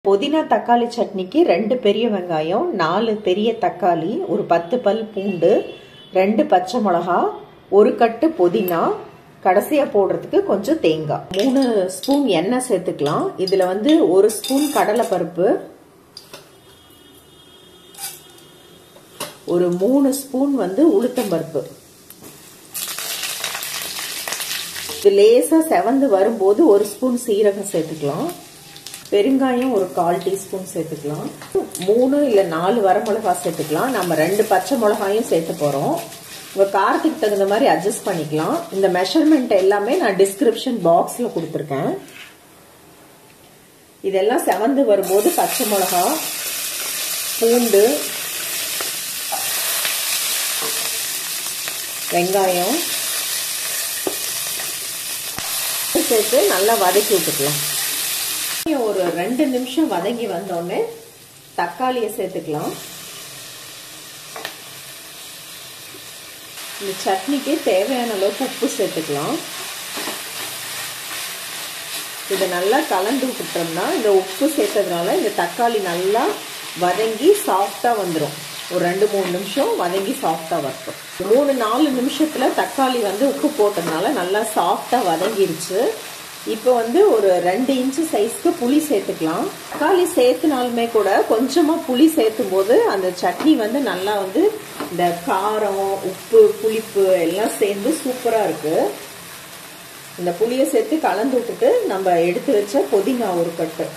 புதினா தக்காளி சட்னிக்கு ரெண்டு பெரிய வெங்காயம் நாலு பெரிய தக்காளி ஒரு பத்து பல் பூண்டு ரெண்டு பச்சை மிளகா ஒரு கட்டு புதினா கடைசியாக போடுறதுக்கு கொஞ்சம் தேங்காய் மூணு ஸ்பூன் எண்ணெய் சேர்த்துக்கலாம் இதில் வந்து ஒரு ஸ்பூன் கடலைப்பருப்பு ஒரு மூணு ஸ்பூன் வந்து உளுத்தம்பருப்பு இது லேசாக செவந்து வரும்போது ஒரு ஸ்பூன் சீரகம் சேர்த்துக்கலாம் பெருங்காயம் ஒரு கால் டீஸ்பூன் சேர்த்துக்கலாம் மூணு இல்லை நாலு வரமிளகா சேர்த்துக்கலாம் நம்ம ரெண்டு பச்சை மிளகாயும் சேர்த்து போகிறோம் உங்கள் காரத்துக்கு தகுந்த மாதிரி அட்ஜஸ்ட் பண்ணிக்கலாம் இந்த மெஷர்மெண்ட் எல்லாமே நான் டிஸ்கிரிப்ஷன் பாக்ஸில் கொடுத்துருக்கேன் இதெல்லாம் செவந்து வரும்போது பச்சை மிளகா பூண்டு வெங்காயம் சேர்த்து நல்லா வதக்கி விட்டுக்கலாம் ஒரு ரெண்டு நிமிஷம் வதங்கி வந்தோடனே தக்காளியை சேர்த்துக்கலாம் இந்த சட்னிக்கு தேவையான அளவுக்கு உப்பு சேர்த்துக்கலாம் இதை நல்லா கலந்து விட்டுட்டோம்னா இந்த உப்பு சேர்த்ததுனால இந்த தக்காளி நல்லா வதங்கி சாஃப்டாக வந்துடும் ஒரு ரெண்டு மூணு நிமிஷம் வதங்கி சாஃப்டாக வரட்டும் மூணு நாலு நிமிஷத்தில் தக்காளி வந்து உப்பு போட்டதுனால நல்லா சாஃப்டாக வதங்கிருச்சு இப்போ வந்து ஒரு ரெண்டு இன்ச்சு சைஸ்க்கு புளி சேர்த்துக்கலாம் தக்காளி சேர்த்துனாலுமே கூட கொஞ்சமாக புளி சேர்த்தும் போது அந்த சட்னி வந்து நல்லா வந்து இந்த காரம் உப்பு புளிப்பு எல்லாம் சேர்ந்து சூப்பராக இருக்குது இந்த புளியை சேர்த்து கலந்து விட்டுட்டு நம்ம எடுத்து வச்ச புதினா ஒரு கட்டு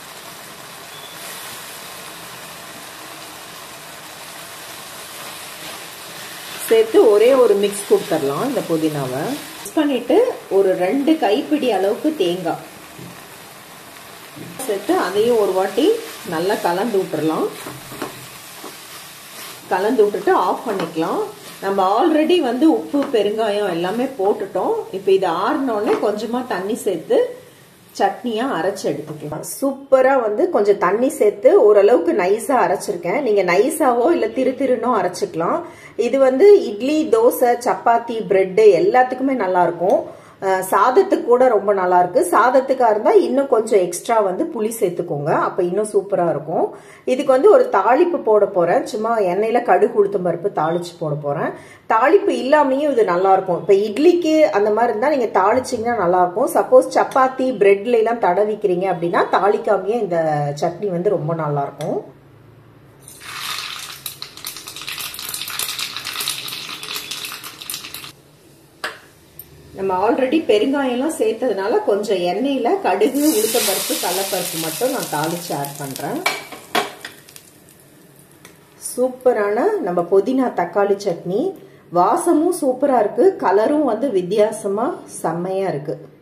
சேர்த்து ஒரே ஒரு மிக்ஸ் கொடுத்துடலாம் இந்த புதினாவை மிக்ஸ் பண்ணிட்டு ஒரு ரெண்டு கைப்பிடி அளவுக்கு தேங்காய் சேர்த்து அதையும் ஒரு வாட்டி நல்லா கலந்து விட்டுறலாம் கலந்து விட்டுட்டு ஆஃப் பண்ணிக்கலாம் நம்ம ஆல்ரெடி வந்து உப்பு பெருங்காயம் எல்லாமே போட்டுட்டோம் இப்போ இது ஆறினோடனே கொஞ்சமாக தண்ணி சேர்த்து சட்னியாக அரைச்சி எடுத்துக்கலாம் சூப்பராக வந்து கொஞ்சம் தண்ணி சேர்த்து ஓரளவுக்கு நைஸாக அரைச்சிருக்கேன் நீங்கள் நைஸாவோ இல்லை திரு திருனோ அரைச்சிக்கலாம் இது வந்து இட்லி தோசை சப்பாத்தி பிரெட்டு எல்லாத்துக்குமே நல்லாயிருக்கும் சாதத்துக்கு கூட ரொம்ப நல்லா இருக்கு சாதத்துக்காக இருந்தால் இன்னும் கொஞ்சம் எக்ஸ்ட்ரா வந்து புளி சேர்த்துக்கோங்க அப்போ இன்னும் சூப்பராக இருக்கும் இதுக்கு வந்து ஒரு தாளிப்பு போட போகிறேன் சும்மா எண்ணெயில் கடுகு உளுத்தம் பருப்பு தாளிச்சு போட போகிறேன் தாளிப்பு இல்லாமையும் இது நல்லா இருக்கும் இப்போ இட்லிக்கு அந்த மாதிரி இருந்தால் நீங்கள் தாளிச்சிங்கன்னா நல்லா இருக்கும் சப்போஸ் சப்பாத்தி பிரெட்ல எல்லாம் தடவிக்கிறீங்க அப்படின்னா தாளிக்காமையே இந்த சட்னி வந்து ரொம்ப நல்லா இருக்கும் நம்ம ஆல்ரெடி பெருங்காயம்லாம் சேர்த்ததுனால கொஞ்சம் எண்ணெயில் கடுகு உளுத்தம்பருப்பு கடலப்பருப்பு மட்டும் நான் தாளித்து ஆட் பண்ணுறேன் சூப்பரான நம்ம புதினா தக்காளி சட்னி வாசமும் சூப்பராக இருக்குது கலரும் வந்து வித்தியாசமாக செம்மையாக இருக்குது